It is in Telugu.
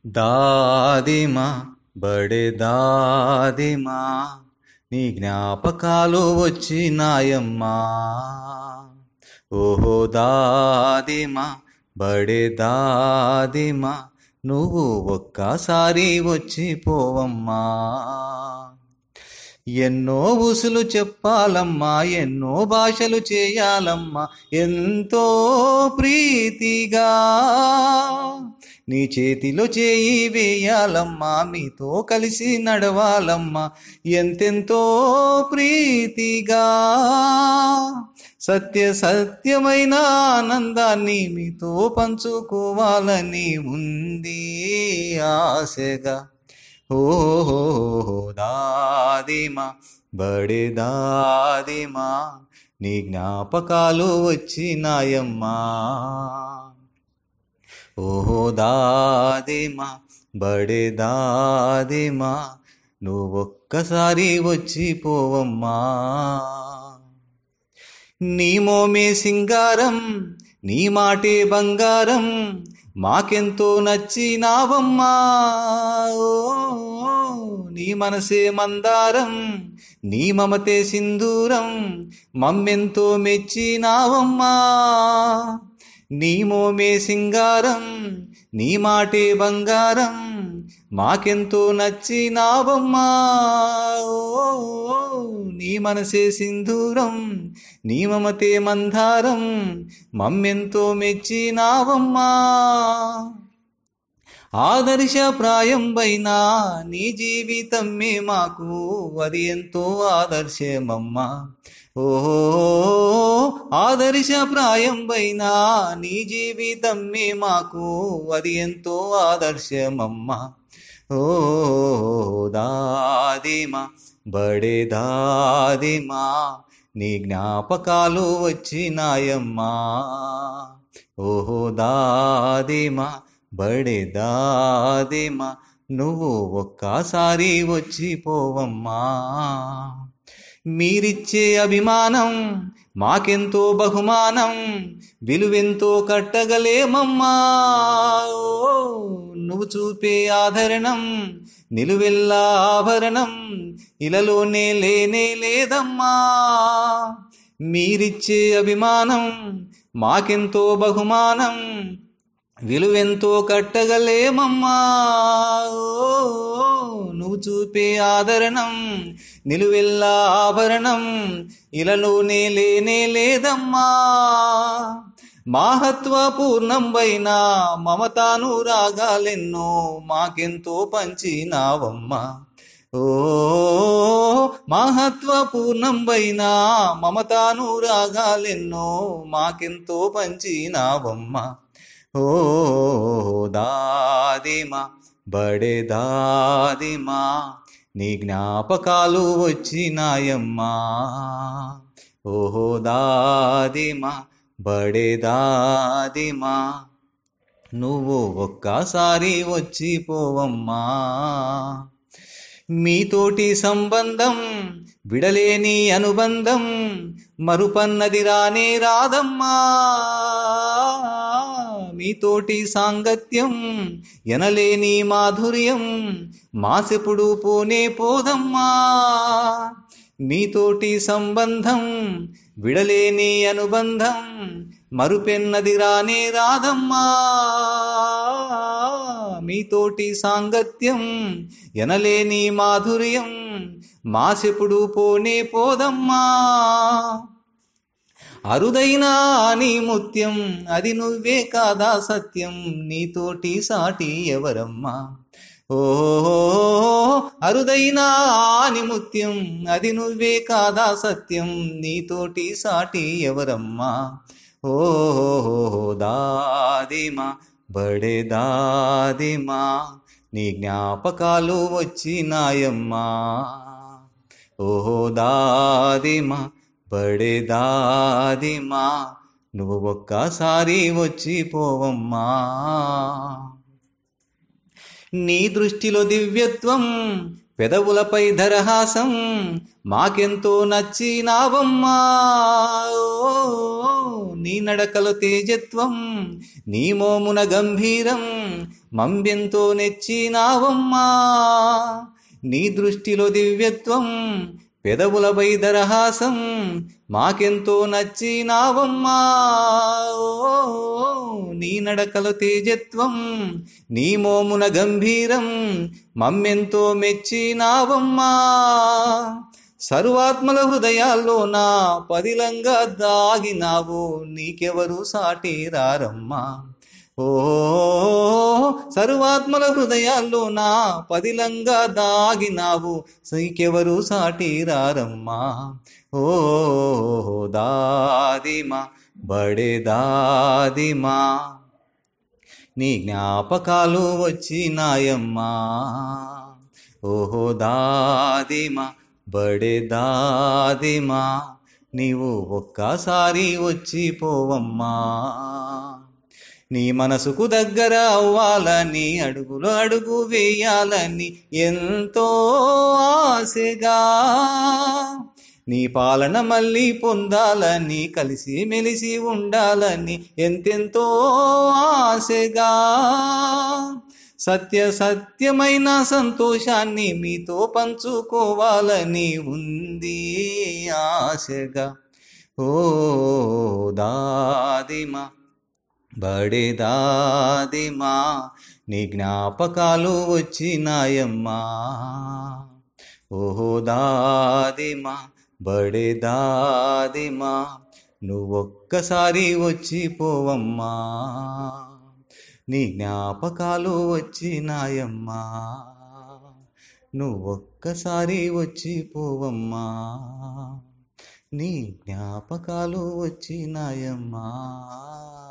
దాదిమా బడే దాదిమా నీ జ్ఞాపకాలు వచ్చినాయమ్మా ఓహో దాదిమా బడే దాదిమా నువ్వు ఒక్కసారి వచ్చి పోవమ్మా ఎన్నో ఊసులు చెప్పాలమ్మా ఎన్నో భాషలు చేయాలమ్మా ఎంతో ప్రీతిగా నీ చేతిలో చేయి వేయాలమ్మా మీతో కలిసి నడవాలమ్మా ఎంతెంతో ప్రీతిగా సత్య సత్యమైన ఆనందాన్ని మీతో పంచుకోవాలని ఉంది ఆశగా ఓహో దాదిమా బడే దాదిమా నీ జ్ఞాపకాలు వచ్చినాయమ్మా ఓహో దాదిమా బడే దాదిమా నువ్వొక్కసారి వచ్చి పోవమ్మా నీ మోమే సింగారం నీ మాటే బంగారం మాకెంతో నచ్చినావమ్మా ఓ నీ మనసే మందారం నీ మమతే సింధూరం మమ్మెంతో మెచ్చినావమ్మా నీ మోమే సింగారం నీ మాటే బంగారం మాకెంతో నచ్చినావమ్మా ఓ నీ మనసే సింధూరం నీ మమతే మందారం మమ్మెంతో మెచ్చినావమ్మా ఆదర్శప్రాయం పైన నీ జీవితమే మాకు అది ఎంతో ఆదర్శమమ్మా ఓ ఆదర్శప్రాయం పైన నీ జీవితమే మాకు అది ఎంతో ఆదర్శమమ్మా ఓ దాదిమా బడే దాదిమా నీ జ్ఞాపకాలు వచ్చినాయమ్మా ఓహో దాదిమా బడే దాదిమా నువ్వు ఒక్కసారి వచ్చి పోవమ్మా మీరిచ్చే అభిమానం మాకెంతో బహుమానం విలువెంతో కట్టగలేమమ్మా ఓ నువ్వు చూపే ఆదరణం నిలువెల్లా ఆభరణం ఇలలోనే లేనే లేదమ్మా మీరిచ్చే అభిమానం మాకెంతో బహుమానం విలువెంతో కట్టగలేమమ్మా ఓ నువ్వు చూపే ఆదరణం నిలువెల్లా ఆభరణం ఇలలోనే లేనే లేదమ్మా మాహత్వపూర్ణంబైన మమతాను రాగాలెన్నో మాకెంతో పంచినావమ్మా ఓ మహత్వపూర్ణంబైన మమతాను రాగాలెన్నో మాకెంతో పంచినావమ్మా ఓ దాదిమా బడే దాదిమా నీ జ్ఞాపకాలు వచ్చినాయమ్మా ఓహో దాదిమా బడే దాదిమా నువ్వు ఒక్కసారి వచ్చి పోవమ్మా మీతోటి సంబంధం విడలేని అనుబంధం మరుపన్నది రానే రాదమ్మా మీతోటి సాంగత్యం ఎనలేని మాధుర్యం మాసెప్పుడు పోనే పోదమ్మా మీతోటి సంబంధం విడలేని అనుబంధం మరుపెన్నది రానే రాదమ్మా మీతోటి సాంగత్యం ఎనలేని మాధుర్యం మాసెప్పుడు పోనే పోదమ్మా అరుదైన నీ ముత్యం అది నువ్వే కాదా సత్యం నీతోటి సాటి ఎవరమ్మా ఓ అరుదైన ఆని ముత్యం అది నువ్వే కాదా సత్యం నీతోటి సాటి ఎవరమ్మా ఓ దాదిమా బడే దాదిమా నీ జ్ఞాపకాలు వచ్చినాయమ్మా ఓహో దాదిమా బడే దాదిమా నువ్వు ఒక్కసారి వచ్చి పోవమ్మా నీ దృష్టిలో దివ్యత్వం పెదవులపై ధరహాసం మాకెంతో నచ్చినావమ్మా ఓ, నీ నడకలు తేజత్వం నీ మోమున గంభీరం మంబెంతో నెచ్చినావమ్మా నీ దృష్టిలో దివ్యత్వం పెదవులపై దరహాసం మాకెంతో నచ్చినావమ్మా ఓ, నీ నడకలు తేజత్వం నీ మోమున గంభీరం మమ్మెంతో మెచ్చినావమ్మా సర్వాత్మల హృదయాల్లో నా పదిలంగా దాగినావు నీకెవరు సాటి రారమ్మా ఓ సర్వాత్మల హృదయాల్లో నా పదిలంగా దాగినావు నీకెవరు సాటి రారమ్మా ఓ దాదిమా బడే దాదిమా నీ జ్ఞాపకాలు వచ్చినాయమ్మా ఓహో దాదిమా బడే దాదిమా నీవు ఒక్కసారి వచ్చిపోవమ్మా నీ మనసుకు దగ్గర అవ్వాలని అడుగులు అడుగు వేయాలని ఎంతో ఆశగా నీ పాలన మళ్ళీ పొందాలని కలిసి మెలిసి ఉండాలని ఎంతెంతో ఆశగా సత్య సత్యమైన సంతోషాన్ని మీతో పంచుకోవాలని ఉంది ఆశగా ఓ దాదిమా బడే దాదిమా నీ జ్ఞాపకాలు వచ్చినాయమ్మా ఓహో దాదిమా బడే దాదిమా నువ్వొక్కసారి వచ్చిపోవమ్మా నీ జ్ఞాపకాలు వచ్చినాయమ్మా నువ్వొక్కసారి వచ్చిపోవమ్మా నీ జ్ఞాపకాలు వచ్చినాయమ్మా